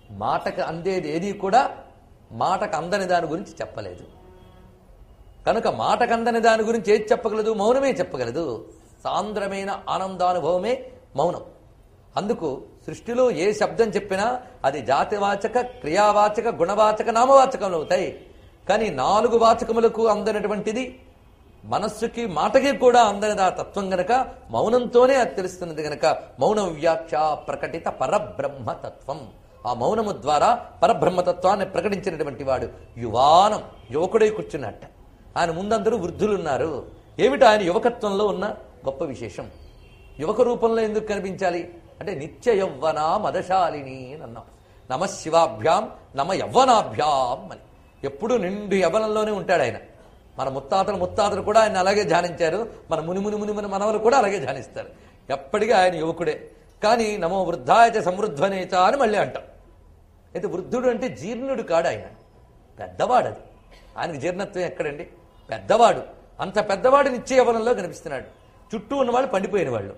మాటకు అందేది ఏది కూడా మాటకు అందని దాని గురించి చెప్పలేదు కనుక మాటకు అందని దాని గురించి ఏది చెప్పగలదు మౌనమే చెప్పగలదు సాంద్రమైన ఆనందానుభవమే మౌనం అందుకు సృష్టిలో ఏ శబ్దం చెప్పినా అది జాతివాచక క్రియావాచక గుణవాచక నామవాచకములు అవుతాయి కానీ నాలుగు వాచకములకు అందనటువంటిది మనస్సుకి మాటకి కూడా అందనిది ఆ తత్వం గనక మౌనంతోనే అది తెలుస్తున్నది గనక మౌన వ్యాఖ్య ప్రకటిత పరబ్రహ్మ తత్వం ఆ మౌనము ద్వారా పరబ్రహ్మతత్వాన్ని ప్రకటించినటువంటి వాడు యువానం యువకుడై కూర్చున్నట్ట ఆయన ముందందరూ వృద్ధులున్నారు ఏమిటి ఆయన యువకత్వంలో ఉన్న గొప్ప విశేషం యువక రూపంలో ఎందుకు కనిపించాలి అంటే నిత్య యవ్వన మదశాలిని అని అన్నాం నమ శివాభ్యాం నమ యవ్వనాభ్యాం అని ఎప్పుడు నిండు యవ్వనంలోనే ఉంటాడు ఆయన మన ముత్తాతలు ముత్తాతలు కూడా ఆయన అలాగే ధ్యానించారు మన ముని ముని ముని ముని మనవలు కూడా అలాగే ధ్యానిస్తారు ఎప్పటికీ ఆయన యువకుడే కానీ నమో వృద్ధాయచ సమృద్ధనేచ అని మళ్ళీ అంటాం అయితే వృద్ధుడు అంటే జీర్ణుడు కాడు ఆయన పెద్దవాడు అది ఆయనకు జీర్ణత్వం ఎక్కడండి పెద్దవాడు అంత పెద్దవాడు నిత్య యవనంలో కనిపిస్తున్నాడు చుట్టూ ఉన్నవాళ్ళు పండిపోయిన వాళ్ళు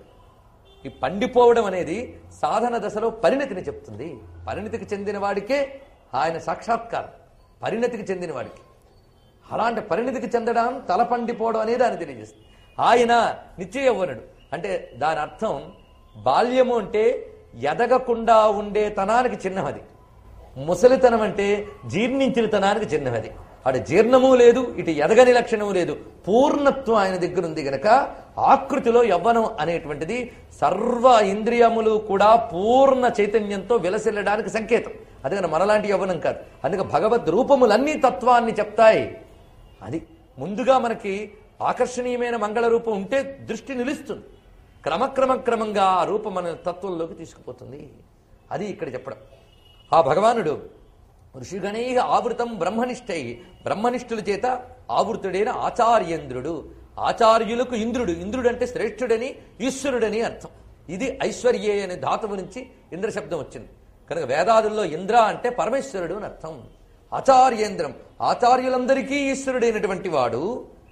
ఈ పండిపోవడం అనేది సాధన దశలో పరిణతిని చెప్తుంది పరిణతికి చెందిన వాడికే ఆయన సాక్షాత్కారం పరిణతికి చెందిన వాడికి అలాంటి పరిణతికి చెందడం తల పండిపోవడం అనేది ఆయన తెలియజేస్తుంది ఆయన నిత్య యవ్వనుడు అంటే దాని అర్థం బాల్యము అంటే ఎదగకుండా ఉండే తనానికి చిహ్నమది ముసలితనం అంటే జీర్ణించిన తనానికి చిహ్నమది అటు జీర్ణము లేదు ఇటు ఎదగని లక్షణము లేదు పూర్ణత్వం ఆయన దగ్గర ఉంది గనక ఆకృతిలో యవ్వనం అనేటువంటిది సర్వ ఇంద్రియములు కూడా పూర్ణ చైతన్యంతో విలసిల్లడానికి సంకేతం అందుకని మనలాంటి యవ్వనం కాదు అందుకే భగవద్ రూపములన్నీ తత్వాన్ని చెప్తాయి అది ముందుగా మనకి ఆకర్షణీయమైన మంగళ రూపం ఉంటే దృష్టి నిలుస్తుంది క్రమక్రమ క్రమంగా ఆ రూపం మన తత్వంలోకి తీసుకుపోతుంది అది ఇక్కడ చెప్పడం ఆ భగవానుడు ఋషిగణై ఆవృతం బ్రహ్మనిష్టై బ్రహ్మనిష్ఠుల చేత ఆవృతుడైన ఆచార్యేంద్రుడు ఆచార్యులకు ఇంద్రుడు ఇంద్రుడు అంటే శ్రేష్ఠుడని ఈశ్వరుడని అర్థం ఇది ఐశ్వర్యే అనే ధాతువు నుంచి ఇంద్ర శబ్దం వచ్చింది కనుక వేదాదుల్లో ఇంద్ర అంటే పరమేశ్వరుడు అని అర్థం ఆచార్యేంద్రం ఆచార్యులందరికీ ఈశ్వరుడైనటువంటి వాడు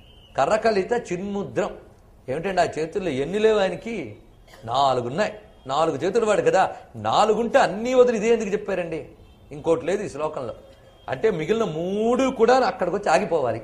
కరకలిత చిన్ముద్రం ఏమిటండి ఆ చేతుల్లో ఎన్ని లేవు ఆయనకి నాలుగున్నాయి నాలుగు చేతులు వాడు కదా నాలుగుంటే అన్నీ వదిలి ఇదే ఎందుకు చెప్పారండి ఇంకోటి లేదు ఈ శ్లోకంలో అంటే మిగిలిన మూడు కూడా అక్కడికి వచ్చి ఆగిపోవాలి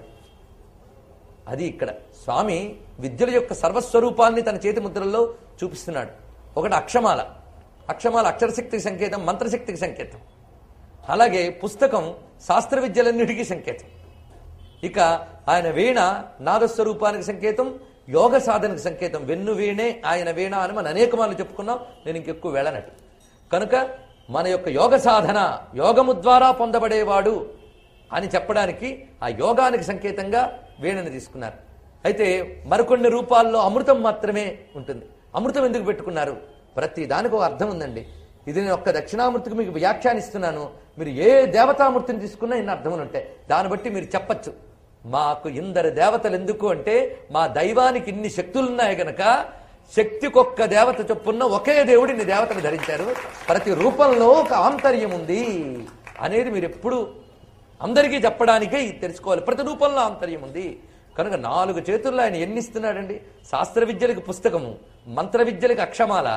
అది ఇక్కడ స్వామి విద్యల యొక్క సర్వస్వరూపాన్ని తన చేతి ముద్రల్లో చూపిస్తున్నాడు ఒకటి అక్షమాల అక్షమాల అక్షరశక్తికి సంకేతం మంత్రశక్తికి సంకేతం అలాగే పుస్తకం శాస్త్ర విద్యలన్నిటికీ సంకేతం ఇక ఆయన వీణ నాదస్వరూపానికి సంకేతం యోగ సాధనకు సంకేతం వెన్ను వీణే ఆయన వీణ అని మనం అనేక మార్లు చెప్పుకున్నాం నేను ఇంకెక్కువ వెళ్ళనట్టు కనుక మన యొక్క యోగ సాధన యోగము ద్వారా పొందబడేవాడు అని చెప్పడానికి ఆ యోగానికి సంకేతంగా వీణని తీసుకున్నారు అయితే మరికొన్ని రూపాల్లో అమృతం మాత్రమే ఉంటుంది అమృతం ఎందుకు పెట్టుకున్నారు ప్రతి దానికి ఒక అర్థం ఉందండి ఇది నేను ఒక్క దక్షిణామూర్తికి మీకు వ్యాఖ్యానిస్తున్నాను మీరు ఏ దేవతామూర్తిని తీసుకున్నా ఇన్ని అర్థములు ఉంటాయి దాన్ని బట్టి మీరు చెప్పచ్చు మాకు ఇందరు దేవతలు ఎందుకు అంటే మా దైవానికి ఇన్ని శక్తులున్నాయి గనక శక్తికొక్క దేవత చొప్పున్న ఒకే దేవుడిని దేవతలు ధరించారు ప్రతి రూపంలో ఒక ఆంతర్యం ఉంది అనేది మీరు ఎప్పుడు అందరికీ చెప్పడానికే ఇది తెలుసుకోవాలి ప్రతి రూపంలో ఆంతర్యం ఉంది కనుక నాలుగు చేతుల్లో ఆయన ఎన్ని ఇస్తున్నాడండి శాస్త్ర విద్యలకు పుస్తకము మంత్ర విద్యలకు అక్షమాల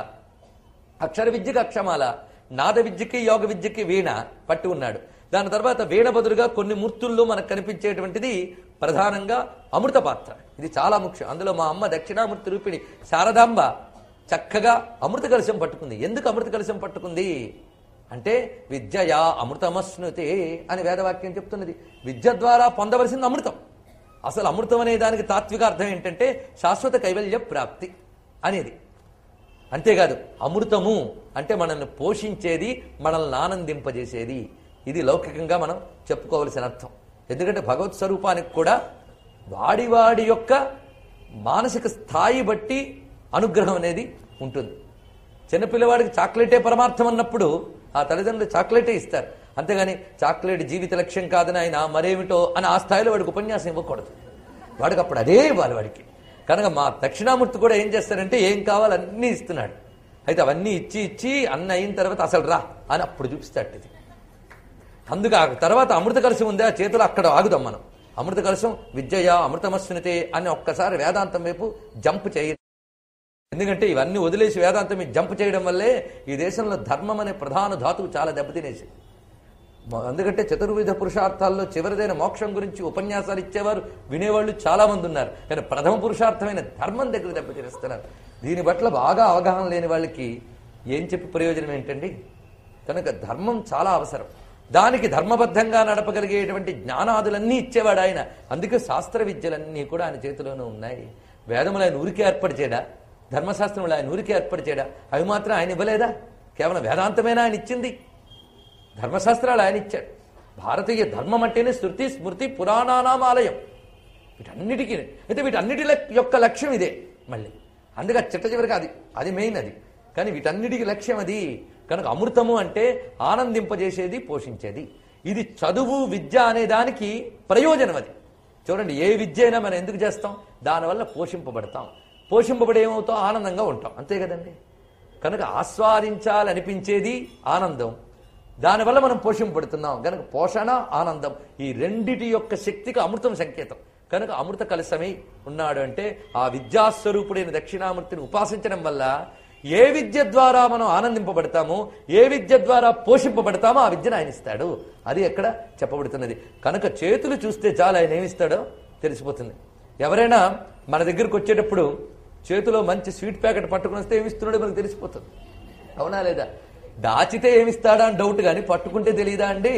అక్షర విద్యకి అక్షమాల నాద విద్యకి యోగ విద్యకి వీణ పట్టి ఉన్నాడు దాని తర్వాత వీణ బదులుగా కొన్ని మూర్తుల్లో మనకు కనిపించేటువంటిది ప్రధానంగా అమృత పాత్ర ఇది చాలా ముఖ్యం అందులో మా అమ్మ దక్షిణామూర్తి రూపిణి శారదాంబ చక్కగా అమృత కలశం పట్టుకుంది ఎందుకు అమృత కలశం పట్టుకుంది అంటే విద్యయా అమృతమశ్నుతే అని వేదవాక్యం చెప్తున్నది విద్య ద్వారా పొందవలసింది అమృతం అసలు అమృతం అనే దానికి తాత్విక అర్థం ఏంటంటే శాశ్వత కైవల్య ప్రాప్తి అనేది అంతేకాదు అమృతము అంటే మనల్ని పోషించేది మనల్ని ఆనందింపజేసేది ఇది లౌకికంగా మనం చెప్పుకోవలసిన అర్థం ఎందుకంటే భగవత్ స్వరూపానికి కూడా వాడి వాడి యొక్క మానసిక స్థాయి బట్టి అనుగ్రహం అనేది ఉంటుంది చిన్నపిల్లవాడికి చాక్లెటే పరమార్థం అన్నప్పుడు ఆ తల్లిదండ్రులు చాక్లెటే ఇస్తారు అంతేగాని చాక్లెట్ జీవిత లక్ష్యం కాదని ఆయన మరేమిటో అని ఆ స్థాయిలో వాడికి ఉపన్యాసం ఇవ్వకూడదు వాడికి అప్పుడు అదే ఇవ్వాలి వాడికి కనుక మా దక్షిణామూర్తి కూడా ఏం చేస్తారంటే ఏం కావాలి అన్నీ ఇస్తున్నాడు అయితే అవన్నీ ఇచ్చి ఇచ్చి అన్న అయిన తర్వాత అసలు రా అని అప్పుడు చూపిస్తాడు ఇది అందుకు ఆ తర్వాత అమృత కలశం ఉంది ఆ చేతిలో అక్కడ ఆగుదాం మనం అమృత కలశం విద్యయ అమృతమస్సునితే అని ఒక్కసారి వేదాంతం వైపు జంప్ చేయ ఎందుకంటే ఇవన్నీ వదిలేసి వేదాంతం మీద జంప్ చేయడం వల్లే ఈ దేశంలో ధర్మం అనే ప్రధాన ధాతువు చాలా దెబ్బతినేసింది మ- ఎందుకంటే చతుర్విధ పురుషార్థాల్లో చివరిదైన మోక్షం గురించి ఉపన్యాసాలు ఇచ్చేవారు వినేవాళ్ళు చాలా మంది ఉన్నారు కానీ ప్రథమ పురుషార్థమైన ధర్మం దగ్గర దెబ్బతీరుస్తున్నారు దీని పట్ల బాగా అవగాహన లేని వాళ్ళకి ఏం చెప్పి ప్రయోజనం ఏంటండి కనుక ధర్మం చాలా అవసరం దానికి ధర్మబద్ధంగా నడపగలిగేటువంటి జ్ఞానాదులన్నీ ఇచ్చేవాడు ఆయన అందుకే శాస్త్ర విద్యలన్నీ కూడా ఆయన చేతిలోనే ఉన్నాయి వేదములు ఆయన ఊరికే ఏర్పాటు చేయడా ధర్మశాస్త్రములు ఆయన ఊరికే ఏర్పాటు చేయడా అవి మాత్రం ఆయన ఇవ్వలేదా కేవలం వేదాంతమేనా ఆయన ఇచ్చింది ధర్మశాస్త్రాలు ఆయన ఇచ్చాడు భారతీయ ధర్మం అంటేనే శృతి స్మృతి పురాణానామాలయం వీటన్నిటికీ అయితే వీటన్నిటి లక్- యొక్క లక్ష్యం ఇదే మళ్ళీ అందుకే చిట్ట చివరికి అది అది మెయిన్ అది కానీ వీటన్నిటికి లక్ష్యం అది కనుక అమృతము అంటే ఆనందింపజేసేది పోషించేది ఇది చదువు విద్య అనే దానికి ప్రయోజనం అది చూడండి ఏ విద్య అయినా మనం ఎందుకు చేస్తాం దానివల్ల పోషింపబడతాం పోషింపబడి ఏమవుతాం ఆనందంగా ఉంటాం అంతే కదండి కనుక ఆస్వాదించాలనిపించేది ఆనందం దానివల్ల మనం పోషింపబడుతున్నాం కనుక పోషణ ఆనందం ఈ రెండిటి యొక్క శక్తికి అమృతం సంకేతం కనుక అమృత కలసమై ఉన్నాడు అంటే ఆ విద్యాస్వరూపుడైన దక్షిణామూర్తిని ఉపాసించడం వల్ల ఏ విద్య ద్వారా మనం ఆనందింపబడతామో ఏ విద్య ద్వారా పోషింపబడతామో ఆ విద్యను ఆయన ఇస్తాడు అది ఎక్కడ చెప్పబడుతున్నది కనుక చేతులు చూస్తే చాలా ఆయన ఏమిస్తాడో తెలిసిపోతుంది ఎవరైనా మన దగ్గరకు వచ్చేటప్పుడు చేతిలో మంచి స్వీట్ ప్యాకెట్ పట్టుకుని వస్తే ఏమిస్తున్నాడో మనకు తెలిసిపోతుంది అవునా లేదా దాచితే ఏమిస్తాడా అని డౌట్ కానీ పట్టుకుంటే తెలియదా అండి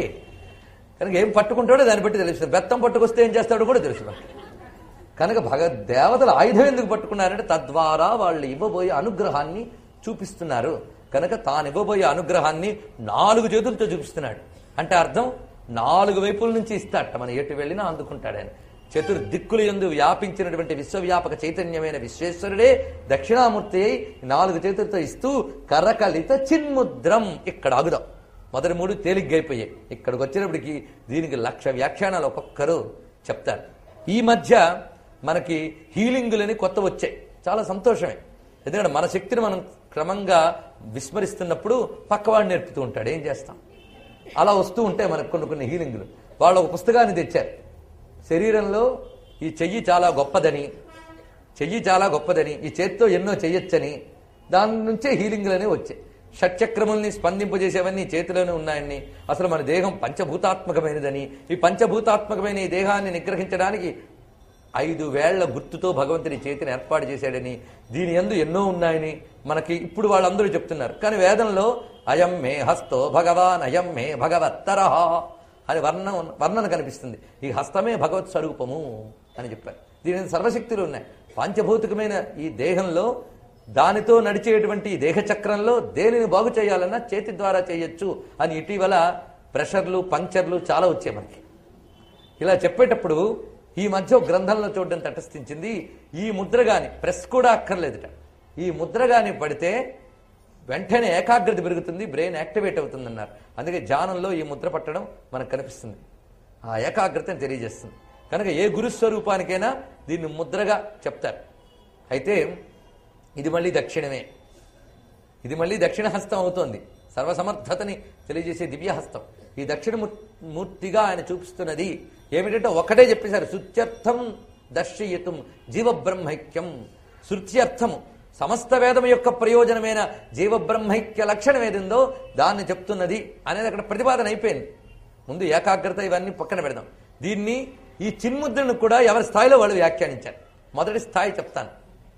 కనుక ఏం పట్టుకుంటాడో దాన్ని బట్టి తెలుస్తుంది బెత్తం పట్టుకొస్తే ఏం చేస్తాడో కూడా తెలుసు మనకి కనుక భగ దేవతలు ఆయుధం ఎందుకు పట్టుకున్నారంటే తద్వారా వాళ్ళు ఇవ్వబోయే అనుగ్రహాన్ని చూపిస్తున్నారు కనుక తాను ఇవ్వబోయే అనుగ్రహాన్ని నాలుగు చేతులతో చూపిస్తున్నాడు అంటే అర్థం నాలుగు వైపుల నుంచి ఇస్తాడట మనం ఎటు వెళ్ళినా అందుకుంటాడని చతుర్దిక్కులు ఎందు వ్యాపించినటువంటి విశ్వవ్యాపక చైతన్యమైన విశ్వేశ్వరుడే దక్షిణామూర్తి అయి నాలుగు చేతులతో ఇస్తూ కరకలిత చిన్ముద్రం ఇక్కడ ఆగుదాం మొదటి మూడు తేలిగ్గైపోయాయి ఇక్కడికి వచ్చినప్పటికి దీనికి లక్ష వ్యాఖ్యానాలు ఒక్కొక్కరు చెప్తారు ఈ మధ్య మనకి హీలింగులని కొత్త వచ్చాయి చాలా సంతోషమే ఎందుకంటే మన శక్తిని మనం క్రమంగా విస్మరిస్తున్నప్పుడు పక్కవాడు నేర్పుతూ ఉంటాడు ఏం చేస్తాం అలా వస్తూ ఉంటాయి మనకు కొన్ని కొన్ని హీలింగులు వాళ్ళు ఒక పుస్తకాన్ని తెచ్చారు శరీరంలో ఈ చెయ్యి చాలా గొప్పదని చెయ్యి చాలా గొప్పదని ఈ చేత్తో ఎన్నో చెయ్యొచ్చని దాని నుంచే హీలింగ్లనే వచ్చాయి షట్చక్రముల్ని స్పందింపజేసేవన్నీ చేతిలోనే ఉన్నాయని అసలు మన దేహం పంచభూతాత్మకమైనదని ఈ పంచభూతాత్మకమైన ఈ దేహాన్ని నిగ్రహించడానికి ఐదు వేళ్ల గుర్తుతో భగవంతుని చేతిని ఏర్పాటు చేశాడని దీని ఎందు ఎన్నో ఉన్నాయని మనకి ఇప్పుడు వాళ్ళందరూ చెప్తున్నారు కానీ వేదంలో అయం మే హస్తో భగవాన్ అయం మే భగవత్తరహ అని వర్ణన వర్ణన కనిపిస్తుంది ఈ హస్తమే భగవత్ స్వరూపము అని చెప్పారు దీని మీద సర్వశక్తులు ఉన్నాయి పాంచభౌతికమైన ఈ దేహంలో దానితో నడిచేటువంటి ఈ దేహ చక్రంలో దేనిని బాగు చేయాలన్నా చేతి ద్వారా చేయొచ్చు అని ఇటీవల ప్రెషర్లు పంక్చర్లు చాలా వచ్చాయి మనకి ఇలా చెప్పేటప్పుడు ఈ మధ్య ఒక గ్రంథంలో చూడడం తటస్థించింది ఈ ముద్ర గాని ప్రెస్ కూడా అక్కర్లేదుట ఈ ముద్ర గాని పడితే వెంటనే ఏకాగ్రత పెరుగుతుంది బ్రెయిన్ యాక్టివేట్ అవుతుంది అన్నారు అందుకే ధ్యానంలో ఈ ముద్ర పట్టడం మనకు కనిపిస్తుంది ఆ ఏకాగ్రతని తెలియజేస్తుంది కనుక ఏ గురుస్వరూపానికైనా దీన్ని ముద్రగా చెప్తారు అయితే ఇది మళ్ళీ దక్షిణమే ఇది మళ్ళీ దక్షిణ హస్తం అవుతోంది సర్వసమర్థతని తెలియజేసే దివ్యహస్తం ఈ దక్షిణ మూర్- మూర్తిగా ఆయన చూపిస్తున్నది ఏమిటంటే ఒకటే చెప్పేశారు శృత్యర్థం దర్శయతం జీవబ్రహ్మైక్యం శృత్యర్థము సమస్త వేదం యొక్క ప్రయోజనమైన జీవబ్రహ్మైక్య లక్షణం ఏదిందో దాన్ని చెప్తున్నది అనేది అక్కడ ప్రతిపాదన అయిపోయింది ముందు ఏకాగ్రత ఇవన్నీ పక్కన పెడదాం దీన్ని ఈ చిన్ముద్రను కూడా ఎవరి స్థాయిలో వాళ్ళు వ్యాఖ్యానించారు మొదటి స్థాయి చెప్తాను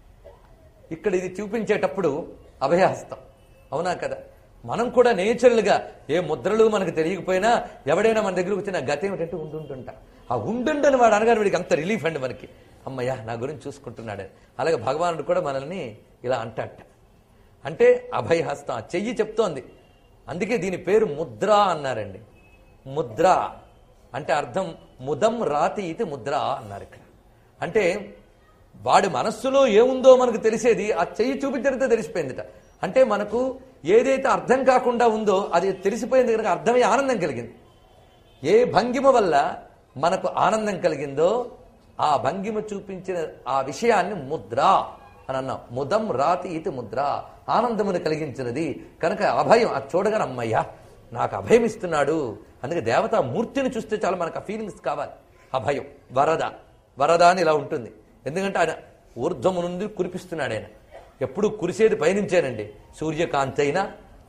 ఇక్కడ ఇది చూపించేటప్పుడు అభయహస్తం అవునా కదా మనం కూడా నేచురల్గా ఏ ముద్రలు మనకు తెలియకపోయినా ఎవడైనా మన దగ్గరకు వచ్చిన గత ఏమిటంటే ఉండుంటుంటా ఆ ఉండుండని వాడు అనగానే వీడికి అంత రిలీఫ్ అండి మనకి అమ్మయ్యా నా గురించి చూసుకుంటున్నాడు అలాగే భగవానుడు కూడా మనల్ని ఇలా అంటాట అంటే అభయహస్తం ఆ చెయ్యి చెప్తోంది అందుకే దీని పేరు ముద్ర అన్నారండి ముద్ర అంటే అర్థం ముదం రాతి ఇది ముద్ర అన్నారు ఇక్కడ అంటే వాడి మనస్సులో ఏముందో మనకు తెలిసేది ఆ చెయ్యి చూపించడంతో తెలిసిపోయిందిట అంటే మనకు ఏదైతే అర్థం కాకుండా ఉందో అది తెలిసిపోయింది కనుక అర్థమై ఆనందం కలిగింది ఏ భంగిమ వల్ల మనకు ఆనందం కలిగిందో ఆ భంగిమ చూపించిన ఆ విషయాన్ని ముద్ర అని అన్నాం ముదం రాతి ఇది ముద్ర ఆనందమును కలిగించినది కనుక అభయం అది చూడగానే అమ్మయ్యా నాకు అభయం ఇస్తున్నాడు అందుకే దేవత మూర్తిని చూస్తే చాలా మనకు ఆ ఫీలింగ్స్ కావాలి అభయం వరద వరద అని ఇలా ఉంటుంది ఎందుకంటే ఆయన ఊర్ధ్వము నుండి కురిపిస్తున్నాడు ఆయన ఎప్పుడు కురిసేది పయనించానండి సూర్యకాంతి అయినా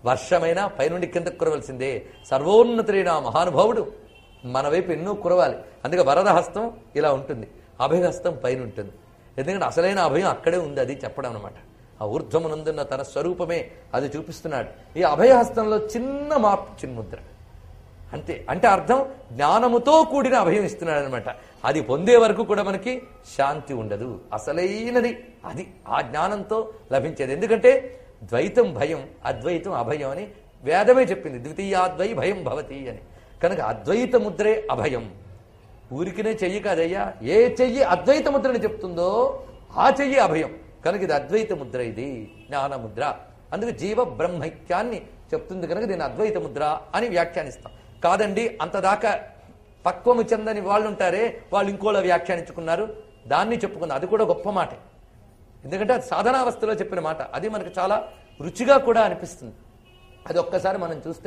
వర్షమైనా పైనుండి కిందకు కురవలసిందే సర్వోన్నతుడైన ఆ మహానుభావుడు మన వైపు ఎన్నో కురవాలి అందుకే వరద హస్తం ఇలా ఉంటుంది అభయహస్తం పైన ఉంటుంది ఎందుకంటే అసలైన అభయం అక్కడే ఉంది అది చెప్పడం అనమాట ఆ ఊర్ధ్వమునందున్న తన స్వరూపమే అది చూపిస్తున్నాడు ఈ అభయహస్తంలో చిన్న మార్పు చిన్ముద్ర అంతే అంటే అర్థం జ్ఞానముతో కూడిన అభయం ఇస్తున్నాడు అనమాట అది పొందే వరకు కూడా మనకి శాంతి ఉండదు అసలైనది అది ఆ జ్ఞానంతో లభించేది ఎందుకంటే ద్వైతం భయం అద్వైతం అభయం అని వేదమే చెప్పింది ద్వితీయాద్వై భయం భవతి అని కనుక అద్వైత ముద్రే అభయం ఊరికినే చెయ్యి కాదయ్యా ఏ చెయ్యి అద్వైత ముద్రని చెప్తుందో ఆ చెయ్యి అభయం కనుక ఇది అద్వైత ముద్ర ఇది జ్ఞాన ముద్ర అందుకు జీవ బ్రహ్మైక్యాన్ని చెప్తుంది కనుక దీన్ని అద్వైత ముద్ర అని వ్యాఖ్యానిస్తాం కాదండి అంతదాకా పక్వము చెందని వాళ్ళు ఉంటారే వాళ్ళు ఇంకోలా వ్యాఖ్యానించుకున్నారు దాన్ని చెప్పుకుంది అది కూడా గొప్ప మాటే ఎందుకంటే అది సాధనావస్థలో చెప్పిన మాట అది మనకు చాలా రుచిగా కూడా అనిపిస్తుంది అది ఒక్కసారి మనం చూస్తే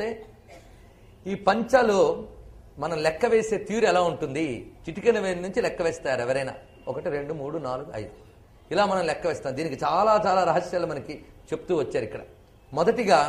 ఈ పంచలో మనం లెక్క వేసే తీరు ఎలా ఉంటుంది చిటికెన వేలు నుంచి లెక్క వేస్తారు ఎవరైనా ఒకటి రెండు మూడు నాలుగు ఐదు ఇలా మనం లెక్క వేస్తాం దీనికి చాలా చాలా రహస్యాలు మనకి చెప్తూ వచ్చారు ఇక్కడ మొదటిగా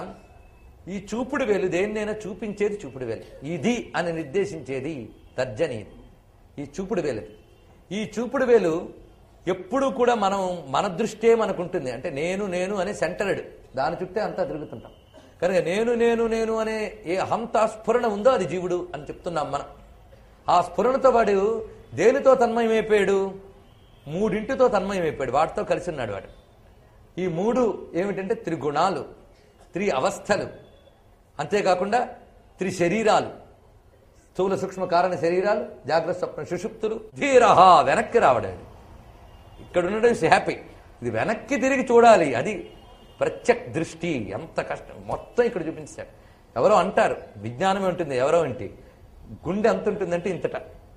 ఈ చూపుడు వేలు దేన్నైనా చూపించేది చూపుడు వేలు ఇది అని నిర్దేశించేది తర్జని ఈ చూపుడు వేలు ఈ చూపుడు వేలు ఎప్పుడూ కూడా మనం మన దృష్టే మనకు ఉంటుంది అంటే నేను నేను అనే సెంటర్డ్ దాని చుట్టే అంతా తిరుగుతుంటాం కనుక నేను నేను నేను అనే ఏ హంత స్ఫురణ ఉందో అది జీవుడు అని చెప్తున్నాం మనం ఆ స్ఫురణతో వాడు దేనితో తన్మయమైపోయాడు మూడింటితో తన్మయమైపోయాడు వాటితో కలిసి ఉన్నాడు వాడు ఈ మూడు ఏమిటంటే త్రిగుణాలు త్రి అవస్థలు అంతేకాకుండా త్రి శరీరాలు స్థూల సూక్ష్మ కారణ శరీరాలు జాగ్రత్త స్వప్న సుషుప్తులు ధీరహ వెనక్కి రావడాడు ఇక్కడ ఉండడం ఇస్ హ్యాపీ ఇది వెనక్కి తిరిగి చూడాలి అది ప్రత్యక్ దృష్టి ఎంత కష్టం మొత్తం ఇక్కడ చూపించాడు ఎవరో అంటారు విజ్ఞానమే ఉంటుంది ఎవరో ఏంటి గుండె ఎంత ఉంటుందంటే ఇంతట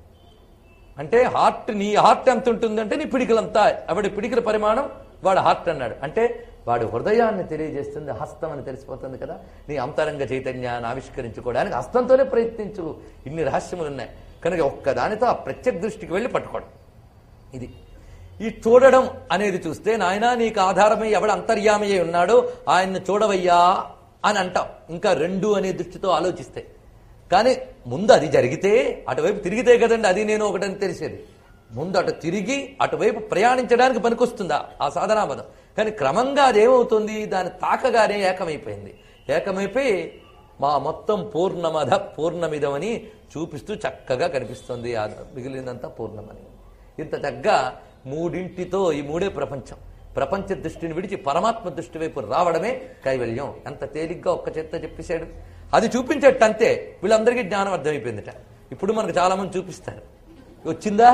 అంటే హార్ట్ నీ హార్ట్ ఎంత ఉంటుందంటే నీ పిడికలంతా ఎవడి పిడికిల పరిమాణం వాడు హార్ట్ అన్నాడు అంటే వాడు హృదయాన్ని తెలియజేస్తుంది హస్తం అని తెలిసిపోతుంది కదా నీ అంతరంగ చైతన్యాన్ని ఆవిష్కరించుకోవడానికి హస్తంతోనే ప్రయత్నించు ఇన్ని రహస్యములు ఉన్నాయి కనుక ఒక్కదానితో ఆ ప్రత్యక్ దృష్టికి వెళ్ళి పట్టుకోవడం ఇది ఈ చూడడం అనేది చూస్తే నాయనా నీకు ఆధారమై ఎవడు అంతర్యామి అయి ఉన్నాడో ఆయన్ని చూడవయ్యా అని అంటాం ఇంకా రెండు అనే దృష్టితో ఆలోచిస్తే కానీ ముందు అది జరిగితే అటువైపు తిరిగితే కదండి అది నేను ఒకటని తెలిసేది ముందు అటు తిరిగి అటువైపు ప్రయాణించడానికి పనికొస్తుందా ఆ సాధనాపదం కానీ క్రమంగా అదేమవుతుంది దాన్ని తాకగానే ఏకమైపోయింది ఏకమైపోయి మా మొత్తం పూర్ణమధ పూర్ణమిదమని చూపిస్తూ చక్కగా కనిపిస్తుంది ఆ మిగిలినంతా పూర్ణమని ఇంత చక్కగా మూడింటితో ఈ మూడే ప్రపంచం ప్రపంచ దృష్టిని విడిచి పరమాత్మ దృష్టి వైపు రావడమే కైవల్యం ఎంత తేలిగ్గా ఒక్క చేత్తో చెప్పేశాడు అది చూపించేట్టు అంతే వీళ్ళందరికీ జ్ఞానం అర్థమైపోయిందిట ఇప్పుడు మనకు చాలా మంది చూపిస్తారు వచ్చిందా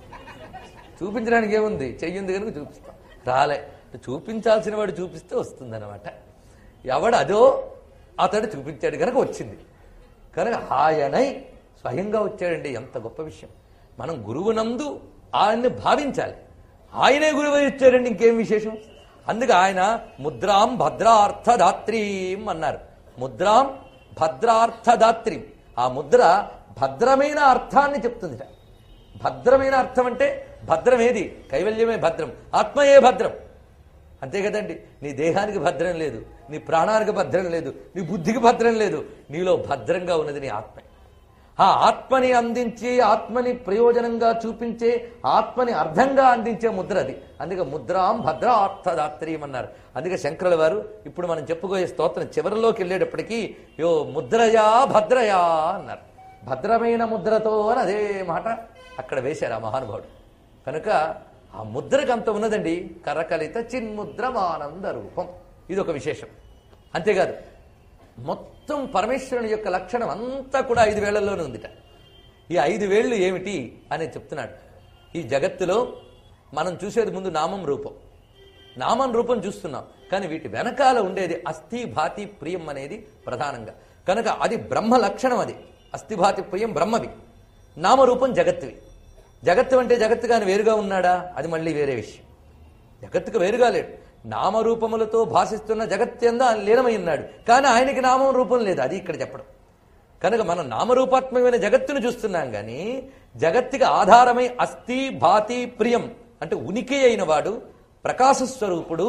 చూపించడానికి ఏముంది చెయ్యింది కనుక చూపిస్తాం రాలే చూపించాల్సిన వాడు చూపిస్తే వస్తుందన్నమాట ఎవడు అదో అతడు చూపించాడు కనుక వచ్చింది కనుక ఆయనై స్వయంగా వచ్చాడండి ఎంత గొప్ప విషయం మనం గురువునందు ఆయన్ని భావించాలి ఆయనే గురువు ఇచ్చారండి ఇంకేం విశేషం అందుకే ఆయన ముద్రాం భద్రార్థదాత్రీం అన్నారు ముద్రాం భద్రార్థదాత్రీం ఆ ముద్ర భద్రమైన అర్థాన్ని చెప్తుందిట భద్రమైన అర్థం అంటే భద్రమేది కైవల్యమే భద్రం ఆత్మయే భద్రం అంతే కదండి నీ దేహానికి భద్రం లేదు నీ ప్రాణానికి భద్రం లేదు నీ బుద్ధికి భద్రం లేదు నీలో భద్రంగా ఉన్నది నీ ఆత్మ ఆ ఆత్మని అందించి ఆత్మని ప్రయోజనంగా చూపించే ఆత్మని అర్థంగా అందించే ముద్ర అది అందుకే ముద్రాం భద్ర అర్థదాత్రీయం అన్నారు అందుకే శంకరుల వారు ఇప్పుడు మనం చెప్పుకోయే స్తోత్రం చివరిలోకి వెళ్ళేటప్పటికీ యో ముద్రయా భద్రయా అన్నారు భద్రమైన ముద్రతో అని అదే మాట అక్కడ వేశారు ఆ మహానుభావుడు కనుక ఆ ముద్రకు అంత ఉన్నదండి కరకలిత చిన్ముద్రమానంద రూపం ఇది ఒక విశేషం అంతేకాదు మొత్తం పరమేశ్వరుని యొక్క లక్షణం అంతా కూడా ఐదు వేళ్లలోనే ఉందిట ఈ ఐదు వేళ్ళు ఏమిటి అని చెప్తున్నాడు ఈ జగత్తులో మనం చూసేది ముందు నామం రూపం నామం రూపం చూస్తున్నాం కానీ వీటి వెనకాల ఉండేది అస్థి భాతి ప్రియం అనేది ప్రధానంగా కనుక అది బ్రహ్మ లక్షణం అది అస్థి భాతి ప్రియం బ్రహ్మవి నామరూపం జగత్తువి జగత్తు అంటే జగత్తు కానీ వేరుగా ఉన్నాడా అది మళ్ళీ వేరే విషయం జగత్తుకు వేరుగా లేడు నామరూపములతో భాషిస్తున్న జగత్యందా ఆయన లీనమై ఉన్నాడు కానీ ఆయనకి నామం రూపం లేదు అది ఇక్కడ చెప్పడం కనుక మనం నామరూపాత్మకమైన జగత్తును చూస్తున్నాం కానీ జగత్తుకి ఆధారమై అస్థి భాతి ప్రియం అంటే ఉనికి అయిన వాడు ప్రకాశ స్వరూపుడు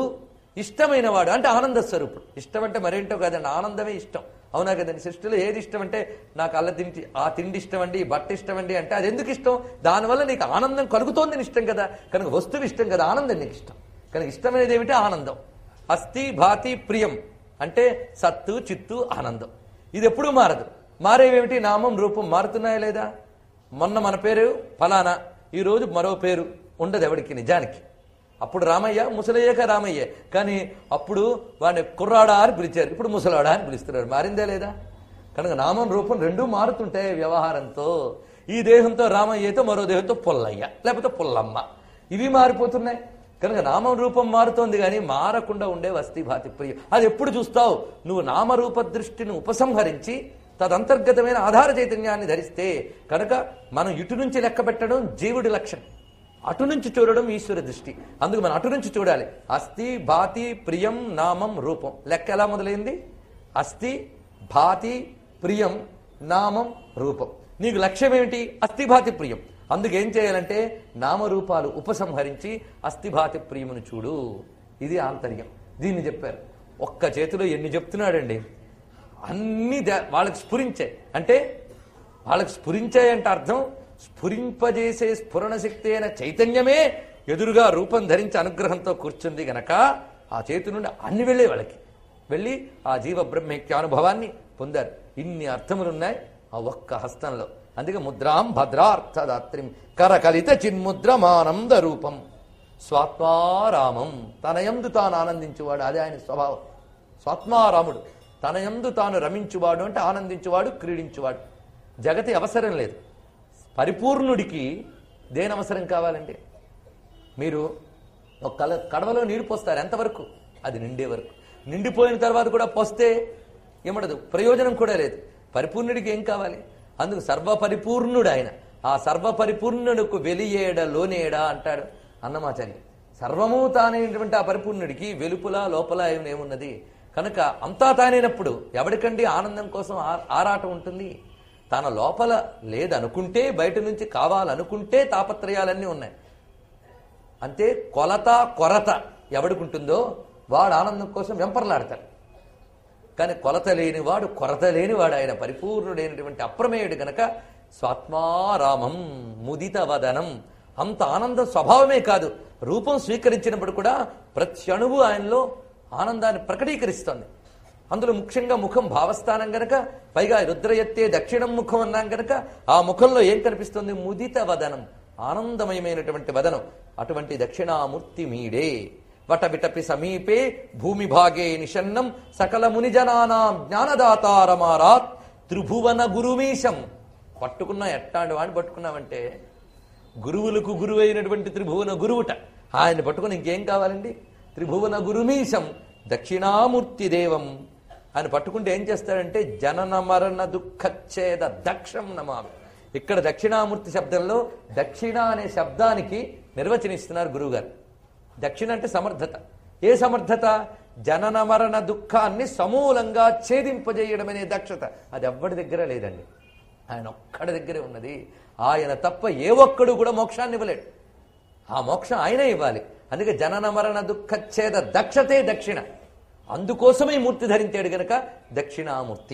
ఇష్టమైన వాడు అంటే ఆనంద స్వరూపుడు ఇష్టం అంటే మరేంటో కాదండి ఆనందమే ఇష్టం అవునా కదండి సృష్టిలో ఏది ఇష్టం అంటే నాకు అల్ల తిండి ఆ తిండి ఇష్టం అండి ఈ బట్ట ఇష్టం అండి అంటే అది ఎందుకు ఇష్టం దానివల్ల నీకు ఆనందం కలుగుతోంది నీ ఇష్టం కదా కనుక వస్తువు ఇష్టం కదా ఆనందం నీకు ఇష్టం కనుక ఇష్టమైనది ఏమిటి ఆనందం అస్థి భాతి ప్రియం అంటే సత్తు చిత్తు ఆనందం ఇది ఎప్పుడూ మారదు మారేవేమిటి నామం రూపం మారుతున్నాయా లేదా మొన్న మన పేరు ఫలానా ఈ రోజు మరో పేరు ఉండదు ఎవడికి నిజానికి అప్పుడు రామయ్య ముసలయ్యక రామయ్య కానీ అప్పుడు వాడిని కుర్రాడా అని పిలిచారు ఇప్పుడు ముసలాడా అని పిలుస్తున్నారు మారిందే లేదా కనుక నామం రూపం రెండూ మారుతుంటాయి వ్యవహారంతో ఈ దేహంతో రామయ్య అయితే మరో దేహంతో పుల్లయ్య లేకపోతే పుల్లమ్మ ఇవి మారిపోతున్నాయి కనుక నామం రూపం మారుతోంది కానీ మారకుండా ఉండే వస్తి భాతి ప్రియ అది ఎప్పుడు చూస్తావు నువ్వు నామరూప దృష్టిని ఉపసంహరించి తదంతర్గతమైన ఆధార చైతన్యాన్ని ధరిస్తే కనుక మనం ఇటు నుంచి లెక్క పెట్టడం జీవుడి లక్షణం అటు నుంచి చూడడం ఈశ్వర దృష్టి అందుకు మనం అటు నుంచి చూడాలి అస్థి భాతి ప్రియం నామం రూపం లెక్క ఎలా మొదలైంది అస్థి భాతి ప్రియం నామం రూపం నీకు లక్ష్యం ఏమిటి అస్థిభాతి ప్రియం అందుకు ఏం చేయాలంటే నామరూపాలు ఉపసంహరించి అస్థిభాతి ప్రియమును చూడు ఇది ఆంతర్యం దీన్ని చెప్పారు ఒక్క చేతిలో ఎన్ని చెప్తున్నాడండి అన్ని ద- వాళ్ళకి స్ఫురించాయి అంటే వాళ్ళకి స్ఫురించాయంటే అర్థం స్ఫురింపజేసే స్ఫురణ శక్తి అయిన చైతన్యమే ఎదురుగా రూపం ధరించి అనుగ్రహంతో కూర్చుంది గనక ఆ చేతి నుండి అన్ని వెళ్ళే వాళ్ళకి వెళ్ళి ఆ జీవ బ్రహ్మైక్య అనుభవాన్ని పొందారు ఇన్ని అర్థములున్నాయి ఆ ఒక్క హస్తంలో అందుకే ముద్రాం భద్రార్థదాత్రిం కరకలిత చిన్ముద్రమానంద రూపం స్వాత్మారామం తనయందు తాను ఆనందించువాడు అదే ఆయన స్వభావం స్వాత్మారాముడు తనయందు తాను రమించువాడు అంటే ఆనందించువాడు క్రీడించువాడు జగతి అవసరం లేదు పరిపూర్ణుడికి దేని అవసరం కావాలంటే మీరు ఒక కల కడవలో నీరు పోస్తారు ఎంతవరకు అది నిండే వరకు నిండిపోయిన తర్వాత కూడా పోస్తే ఏమడదు ప్రయోజనం కూడా లేదు పరిపూర్ణుడికి ఏం కావాలి అందుకు సర్వపరిపూర్ణుడు ఆయన ఆ సర్వపరిపూర్ణుడుకు వెలియేడ లోనేడ అంటాడు అన్నమాచార్య సర్వము తానైనటువంటి ఆ పరిపూర్ణుడికి వెలుపుల లోపల ఏమున్నది కనుక అంతా తానైనప్పుడు ఎవడికండి ఆనందం కోసం ఆ- ఆరాటం ఉంటుంది తన లోపల లేదనుకుంటే బయట నుంచి కావాలనుకుంటే తాపత్రయాలన్నీ ఉన్నాయి అంతే కొలత కొరత ఎవడికుంటుందో వాడు ఆనందం కోసం వెంపర్లాడతాడు కానీ కొలత లేనివాడు కొరత లేనివాడు ఆయన పరిపూర్ణుడైనటువంటి అప్రమేయుడు గనక స్వాత్మారామం ముదిత వదనం అంత ఆనందం స్వభావమే కాదు రూపం స్వీకరించినప్పుడు కూడా ప్రతి అణువు ఆయనలో ఆనందాన్ని ప్రకటీకరిస్తోంది అందులో ముఖ్యంగా ముఖం భావస్థానం గనక పైగా రుద్ర ఎత్తే దక్షిణం ముఖం అన్నాం గనక ఆ ముఖంలో ఏం కనిపిస్తుంది ముదిత వదనం ఆనందమయమైనటువంటి వదనం అటువంటి దక్షిణామూర్తి మీడే వటబిటపి సమీపే భూమి భాగే నిషన్నం సకల మునిజనానాం జ్ఞానదాతారమారాత్ త్రిభువన గురుమీశం పట్టుకున్నా ఎట్టాంటి వాడిని పట్టుకున్నామంటే గురువులకు గురువైనటువంటి త్రిభువన గురువుట ఆయన పట్టుకుని ఇంకేం కావాలండి త్రిభువన గురుమీశం దక్షిణామూర్తి దేవం ఆయన పట్టుకుంటే ఏం చేస్తాడంటే జనన మరణ దుఃఖచ్ఛేద దక్షం నమామి ఇక్కడ దక్షిణామూర్తి శబ్దంలో దక్షిణ అనే శబ్దానికి నిర్వచనిస్తున్నారు గురువుగారు దక్షిణ అంటే సమర్థత ఏ సమర్థత జనన మరణ దుఃఖాన్ని సమూలంగా ఛేదింపజేయడం అనే దక్షత అది ఎవ్వడి దగ్గర లేదండి ఆయన ఒక్కడి దగ్గరే ఉన్నది ఆయన తప్ప ఏ ఒక్కడు కూడా మోక్షాన్ని ఇవ్వలేడు ఆ మోక్షం ఆయనే ఇవ్వాలి అందుకే జనన మరణ దుఃఖచ్ఛేద దక్షతే దక్షిణ అందుకోసమే ఈ మూర్తి ధరించాడు గనక దక్షిణామూర్తి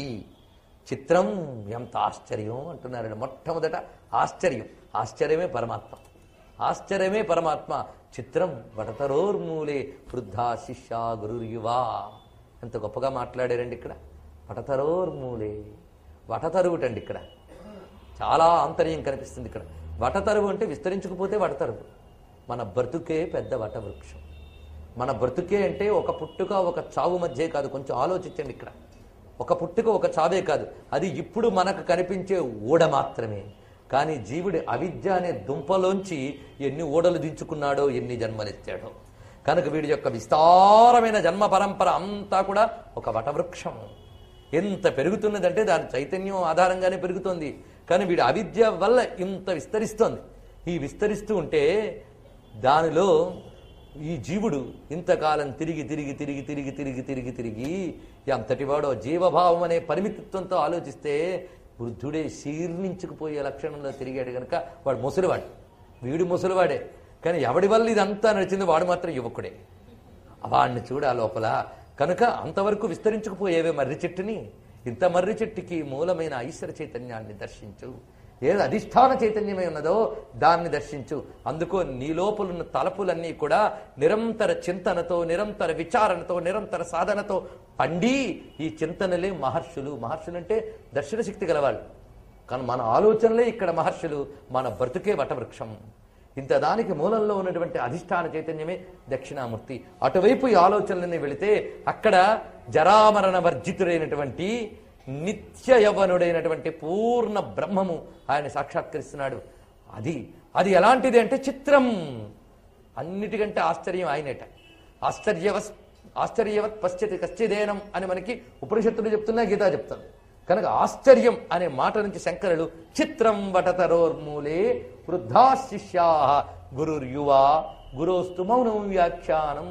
చిత్రం ఎంత ఆశ్చర్యం అంటున్నారండి మొట్టమొదట ఆశ్చర్యం ఆశ్చర్యమే పరమాత్మ ఆశ్చర్యమే పరమాత్మ చిత్రం వటతరోర్మూలే వృద్ధా శిష్య గురుర్యువా ఎంత గొప్పగా మాట్లాడారండి ఇక్కడ వటతరోర్మూలే వటతరుగుటండి ఇక్కడ చాలా ఆంతర్యం కనిపిస్తుంది ఇక్కడ వటతరువు అంటే విస్తరించకపోతే వటతరువు మన బ్రతుకే పెద్ద వటవృక్షం మన బ్రతుకే అంటే ఒక పుట్టుక ఒక చావు మధ్య కాదు కొంచెం ఆలోచించండి ఇక్కడ ఒక పుట్టుక ఒక చావే కాదు అది ఇప్పుడు మనకు కనిపించే ఊడ మాత్రమే కానీ జీవుడి అవిద్య అనే దుంపలోంచి ఎన్ని ఊడలు దించుకున్నాడో ఎన్ని జన్మలెత్తాడో కనుక వీడి యొక్క విస్తారమైన జన్మ పరంపర అంతా కూడా ఒక వటవృక్షం ఎంత పెరుగుతున్నదంటే దాని చైతన్యం ఆధారంగానే పెరుగుతోంది కానీ వీడి అవిద్య వల్ల ఇంత విస్తరిస్తోంది ఈ విస్తరిస్తూ ఉంటే దానిలో ఈ జీవుడు ఇంతకాలం తిరిగి తిరిగి తిరిగి తిరిగి తిరిగి తిరిగి తిరిగి ఎంతటివాడో జీవభావం అనే పరిమితిత్వంతో ఆలోచిస్తే వృద్ధుడే శీర్ణించుకుపోయే లక్షణంలో తిరిగాడు కనుక వాడు ముసలివాడు వీడు ముసలివాడే కానీ ఎవడి వల్ల ఇదంతా నడిచింది వాడు మాత్రం యువకుడే వాడిని చూడ లోపల కనుక అంతవరకు విస్తరించుకుపోయేవే మర్రి చెట్టుని ఇంత మర్రి చెట్టుకి మూలమైన ఐశ్వర చైతన్యాన్ని దర్శించు ఏది అధిష్టాన చైతన్యమై ఉన్నదో దాన్ని దర్శించు అందుకో నీ లోపలున్న తలపులన్నీ కూడా నిరంతర చింతనతో నిరంతర విచారణతో నిరంతర సాధనతో పండి ఈ చింతనలే మహర్షులు మహర్షులు అంటే దర్శన శక్తి గలవాళ్ళు కానీ మన ఆలోచనలే ఇక్కడ మహర్షులు మన బ్రతుకే వటవృక్షం ఇంత దానికి మూలంలో ఉన్నటువంటి అధిష్టాన చైతన్యమే దక్షిణామూర్తి అటువైపు ఈ ఆలోచనలని వెళితే అక్కడ జరామరణ వర్జితుడైనటువంటి నిత్య యవనుడైనటువంటి పూర్ణ బ్రహ్మము ఆయన సాక్షాత్కరిస్తున్నాడు అది అది ఎలాంటిది అంటే చిత్రం అన్నిటికంటే ఆశ్చర్యం ఆయనేట ఆశ్చర్యవస్ ఆశ్చర్యవత్ పశ్చతి కశ్చిదేనం అని మనకి ఉపనిషత్తులు చెప్తున్నా గీత చెప్తుంది కనుక ఆశ్చర్యం అనే మాట నుంచి శంకరులు చిత్రం వటతరోర్మూలే వృద్ధా శిష్యా గురుర్యువా గురోస్తు మౌనం వ్యాఖ్యానం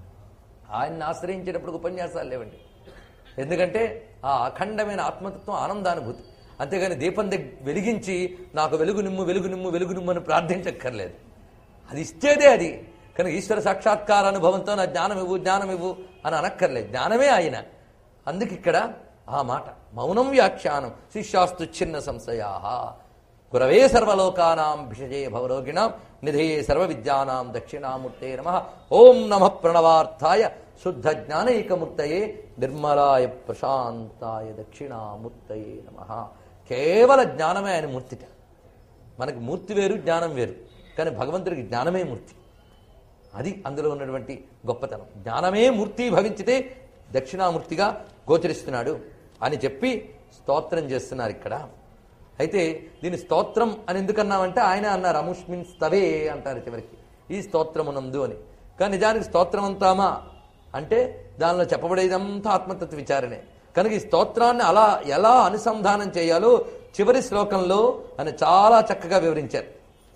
ఆయన్ని ఆశ్రయించేటప్పుడు ఉపన్యాసాలు లేవండి ఎందుకంటే ఆ అఖండమైన ఆత్మతత్వం ఆనందానుభూతి అంతేగాని దీపం దగ్గ వెలిగించి నాకు వెలుగు నిమ్ము వెలుగు నిమ్ము వెలుగు నిమ్ము అని ప్రార్థించక్కర్లేదు అది ఇస్తేదే అది కనుక ఈశ్వర సాక్షాత్కార అనుభవంతో నా జ్ఞానం ఇవ్వు జ్ఞానం ఇవ్వు అని అనక్కర్లేదు జ్ఞానమే ఆయన అందుకు ఇక్కడ ఆ మాట మౌనం వ్యాఖ్యానం శిష్యాస్తు చిన్న సంశయా గురవే సర్వలోకానాం భిషజే భవరోగిణాం నిధయే సర్వ విద్యానాం దక్షిణామూర్తే నమ ఓం నమ ప్రణవార్థాయ శుద్ధ జ్ఞానైకమూర్తయే నిర్మలాయ ప్రశాంతాయ దక్షిణామూర్తయే నమ కేవల జ్ఞానమే ఆయన మూర్తిట మనకి మూర్తి వేరు జ్ఞానం వేరు కానీ భగవంతుడికి జ్ఞానమే మూర్తి అది అందులో ఉన్నటువంటి గొప్పతనం జ్ఞానమే మూర్తి భవించితే దక్షిణామూర్తిగా గోచరిస్తున్నాడు అని చెప్పి స్తోత్రం చేస్తున్నారు ఇక్కడ అయితే దీని స్తోత్రం అని ఎందుకన్నామంటే ఆయన అన్నారు అముష్మిన్ స్తవే అంటారు చివరికి ఈ స్తోత్రమునందు అని కానీ నిజానికి స్తోత్రం అంతామా అంటే దానిలో చెప్పబడేదంతా ఆత్మతత్వ విచారణే కనుక ఈ స్తోత్రాన్ని అలా ఎలా అనుసంధానం చేయాలో చివరి శ్లోకంలో అని చాలా చక్కగా వివరించారు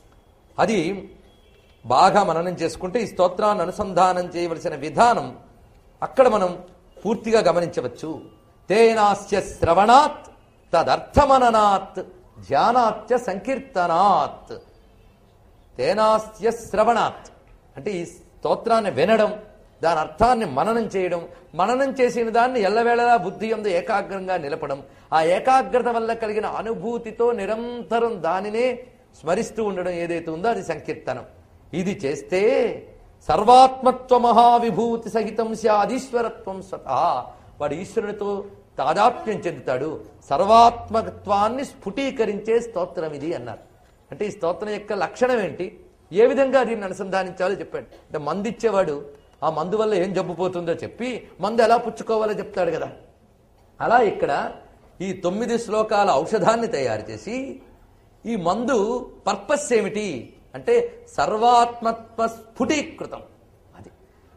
అది బాగా మననం చేసుకుంటే ఈ స్తోత్రాన్ని అనుసంధానం చేయవలసిన విధానం అక్కడ మనం పూర్తిగా గమనించవచ్చు తేనాస్య శ్రవణాత్ తదర్థమననాత్ ధ్యానాత్య సంకీర్తనాత్ తేనాస్య శ్రవణాత్ అంటే ఈ స్తోత్రాన్ని వినడం దాని అర్థాన్ని మననం చేయడం మననం చేసిన దాన్ని ఎల్లవేళలా బుద్ధి ఎందు ఏకాగ్రంగా నిలపడం ఆ ఏకాగ్రత వల్ల కలిగిన అనుభూతితో నిరంతరం దానినే స్మరిస్తూ ఉండడం ఏదైతే ఉందో అది సంకీర్తనం ఇది చేస్తే సర్వాత్మత్వ మహావిభూతి సహితం స్యాదీశ్వరత్వం స్వతః వాడు ఈశ్వరునితో తాదాత్మ్యం చెందుతాడు సర్వాత్మకత్వాన్ని స్ఫుటీకరించే స్తోత్రం ఇది అన్నారు అంటే ఈ స్తోత్రం యొక్క లక్షణం ఏంటి ఏ విధంగా దీన్ని అనుసంధానించాలో చెప్పాడు అంటే మందు ఇచ్చేవాడు ఆ మందు వల్ల ఏం జబ్బు పోతుందో చెప్పి మందు ఎలా పుచ్చుకోవాలో చెప్తాడు కదా అలా ఇక్కడ ఈ తొమ్మిది శ్లోకాల ఔషధాన్ని తయారు చేసి ఈ మందు పర్పస్ ఏమిటి అంటే సర్వాత్మత్వ స్ఫుటీకృతం అది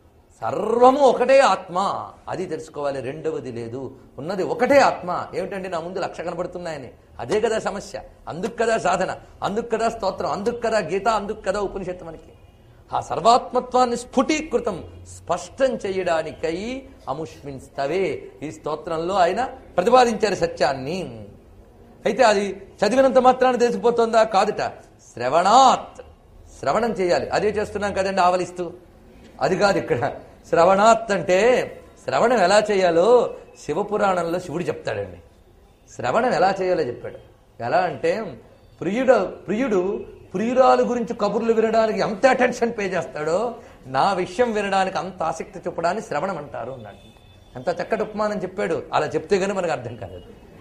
సర్వము ఒకటే ఆత్మ అది తెలుసుకోవాలి రెండవది లేదు ఉన్నది ఒకటే ఆత్మ ఏమిటంటే నా ముందు లక్ష కనబడుతున్నాయని అదే కదా సమస్య అందుకు కదా సాధన అందుకు కదా స్తోత్రం అందుకు కదా గీత అందుకు కదా ఉపనిషత్తు మనకి ఆ సర్వాత్మత్వాన్ని స్ఫుటీకృతం స్పష్టం చేయడానికై అముష్మిన్ స్తవే ఈ స్తోత్రంలో ఆయన ప్రతిపాదించారు సత్యాన్ని అయితే అది చదివినంత మాత్రాన్ని తెలిసిపోతుందా కాదుట శ్రవణాత్ శ్రవణం చేయాలి అదే చేస్తున్నాం కదండి ఆవలిస్తూ అది కాదు ఇక్కడ శ్రవణాత్ అంటే శ్రవణం ఎలా చేయాలో శివపురాణంలో శివుడు చెప్తాడండి శ్రవణం ఎలా చేయాలో చెప్పాడు ఎలా అంటే ప్రియుడు ప్రియుడు ప్రియురాలు గురించి కబుర్లు వినడానికి ఎంత అటెన్షన్ పే చేస్తాడో నా విషయం వినడానికి అంత ఆసక్తి చూపడాన్ని శ్రవణం అంటారు అన్నాడు ఎంత చక్కటి ఉపమానం చెప్పాడు అలా చెప్తే గానీ మనకు అర్థం కాదు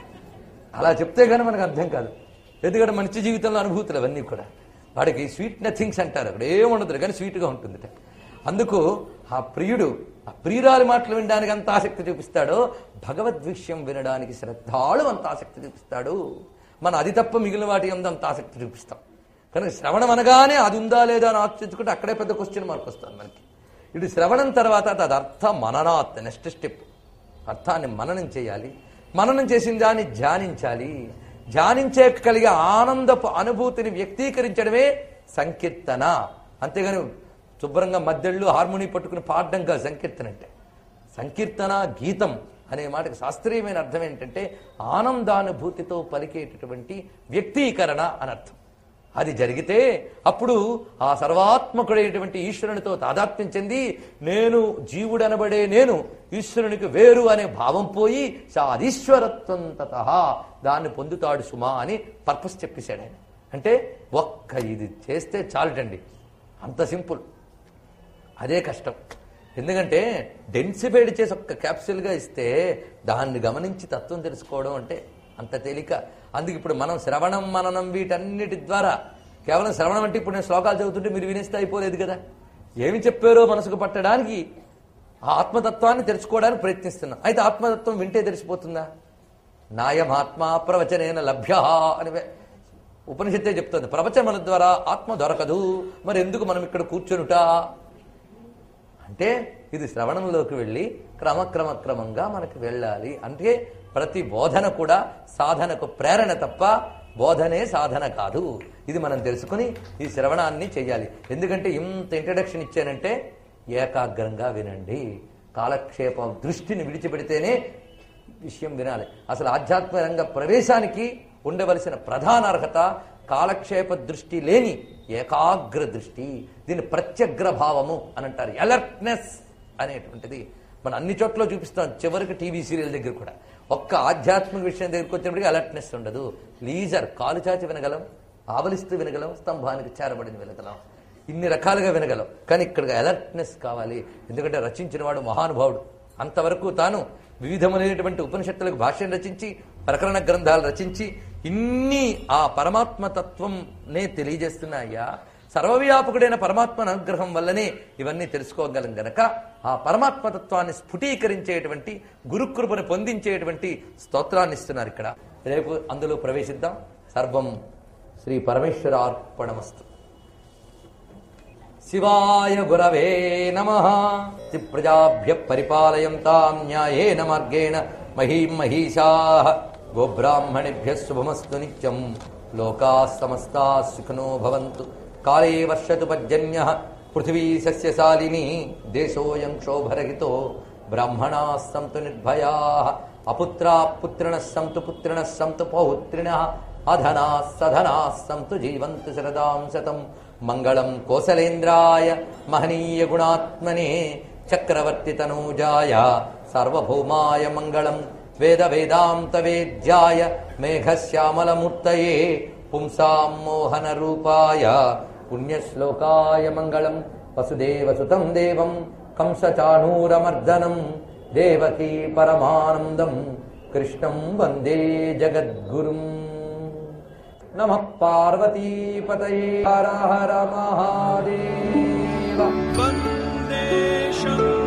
అలా చెప్తే గానీ మనకు అర్థం కాదు ఎందుకంటే మనిషి జీవితంలో అనుభూతులు అవన్నీ కూడా వాడికి స్వీట్ నథింగ్స్ అంటారు అక్కడ ఏముండదు కానీ స్వీట్గా ఉంటుందిట అందుకు ఆ ప్రియుడు ఆ ప్రియురాలి మాటలు వినడానికి అంత ఆసక్తి చూపిస్తాడో భగవద్విషయం వినడానికి శ్రద్ధాళు అంత ఆసక్తి చూపిస్తాడు మన అది తప్ప మిగిలిన వాటి అంత అంత ఆసక్తి చూపిస్తాం కనుక శ్రవణం అనగానే అది ఉందా లేదా అని ఆలోచించుకుంటే అక్కడే పెద్ద క్వశ్చన్ మార్క్ వస్తుంది మనకి ఇది శ్రవణం తర్వాత తదర్థ మననాత్ నెక్స్ట్ స్టెప్ అర్థాన్ని మననం చేయాలి మననం చేసిన దాన్ని ధ్యానించాలి ధ్యానించే కలిగే ఆనందపు అనుభూతిని వ్యక్తీకరించడమే సంకీర్తన అంతేగాని శుభ్రంగా మద్దెళ్ళు హార్మోని పట్టుకుని పాడడం కాదు సంకీర్తన అంటే సంకీర్తన గీతం అనే మాటకి శాస్త్రీయమైన అర్థం ఏంటంటే ఆనందానుభూతితో పలికేటటువంటి వ్యక్తీకరణ అని అర్థం అది జరిగితే అప్పుడు ఆ సర్వాత్మకుడైనటువంటి ఈశ్వరునితో తాదాత్మ్యం చెంది నేను జీవుడనబడే నేను ఈశ్వరునికి వేరు అనే భావం పోయి సాధీశ్వరత్వం తత దాన్ని పొందుతాడు సుమా అని పర్పస్ చెప్పేశాడు ఆయన అంటే ఒక్క ఇది చేస్తే చాలటండి అంత సింపుల్ అదే కష్టం ఎందుకంటే డెన్సిఫైడ్ చేసి ఒక్క క్యాప్సూల్గా ఇస్తే దాన్ని గమనించి తత్వం తెలుసుకోవడం అంటే అంత తేలిక అందుకు ఇప్పుడు మనం శ్రవణం మననం వీటన్నిటి ద్వారా కేవలం శ్రవణం అంటే ఇప్పుడు నేను శ్లోకాలు చదువుతుంటే మీరు వినేస్తే అయిపోలేదు కదా ఏమి చెప్పారో మనసుకు పట్టడానికి ఆ ఆత్మతత్వాన్ని తెలుసుకోవడానికి ప్రయత్నిస్తున్నాం అయితే ఆత్మతత్వం వింటే తెలిసిపోతుందా నాయమాత్మ ప్రవచనేన లభ్య అని వే- ఉపనిషత్తే చెప్తుంది ప్రవచనముల ద్వారా ఆత్మ దొరకదు మరి ఎందుకు మనం ఇక్కడ కూర్చొనుట అంటే ఇది శ్రవణంలోకి వెళ్ళి క్రమక్రమ క్రమంగా మనకి వెళ్ళాలి అంటే ప్రతి బోధన కూడా సాధనకు ప్రేరణ తప్ప బోధనే సాధన కాదు ఇది మనం తెలుసుకుని ఈ శ్రవణాన్ని చేయాలి ఎందుకంటే ఇంత ఇంట్రడక్షన్ ఇచ్చానంటే ఏకాగ్రంగా వినండి కాలక్షేప దృష్టిని విడిచిపెడితేనే విషయం వినాలి అసలు ఆధ్యాత్మిక రంగ ప్రవేశానికి ఉండవలసిన ప్రధాన అర్హత కాలక్షేప దృష్టి లేని ఏకాగ్ర దృష్టి దీన్ని ప్రత్యగ్ర భావము అని అంటారు అలర్ట్నెస్ అనేటువంటిది మనం అన్ని చోట్ల చూపిస్తాం చివరికి టీవీ సీరియల్ దగ్గర కూడా ఒక్క ఆధ్యాత్మిక విషయం దగ్గరికి వచ్చినప్పటికీ అలర్ట్నెస్ ఉండదు లీజర్ కాలు చాచి వినగలం ఆవలిస్తూ వినగలం స్తంభానికి చేరబడిన వినగలం ఇన్ని రకాలుగా వినగలం కానీ ఇక్కడ అలర్ట్నెస్ కావాలి ఎందుకంటే రచించిన వాడు మహానుభావుడు అంతవరకు తాను వివిధములైనటువంటి ఉపనిషత్తులకు భాష్యం రచించి ప్రకరణ గ్రంథాలు రచించి ఇన్ని ఆ పరమాత్మ తత్వంనే తెలియజేస్తున్నాయా సర్వవ్యాపకుడైన పరమాత్మ అనుగ్రహం వల్లనే ఇవన్నీ తెలుసుకోగలం గనక ఆ పరమాత్మ తత్వాన్ని స్ఫుటీకరించేటువంటి గురుకృపను పొందించేటువంటి స్తోత్రాన్ని ఇస్తున్నారు ఇక్కడ రేపు అందులో ప్రవేశిద్దాం సర్వం శ్రీ పరమేశ్వరార్పణమస్తు శివాయ గురవే నమ ప్రజాభ్య పరిపాలయంతాం న్యాయేన మార్గేణ మహీం మహిషా గోబ్రాహ్మణేభ్య శుభమస్తు నిత్యం లోకా సమస్తా సుఖినో భవంతు కాళే వర్షతు పర్జన్య పృథివీ సస్యశాలిని దేశోయం క్షోభరహితో బ్రాహ్మణా సంతు నిర్భయా అపుత్రా పుత్రిణ సంతు పుత్రిణ సంతు పౌత్రిణ అధనా సధనా సంతు జీవంతు శరదాం శతం మంగళం కోసలేంద్రాయ మహనీయ గుణాత్మనే చక్రవర్తి తనూజాయ సార్వభౌమాయ మంగళం వేద వేదాంత వేద్యాయ మేఘశ్యామలమూర్తయే పుంసాం మోహన రూపాయ పుణ్యశ్లోకాయ మంగళం వసుదేవసుతం దేవం కంసచాణూరమర్దనం దేవకీ పరమానందం కృష్ణం వందే జగద్గురుం నమ పార్వతీపతయే హర హర మహాదేవ वन्दे शङ्करम्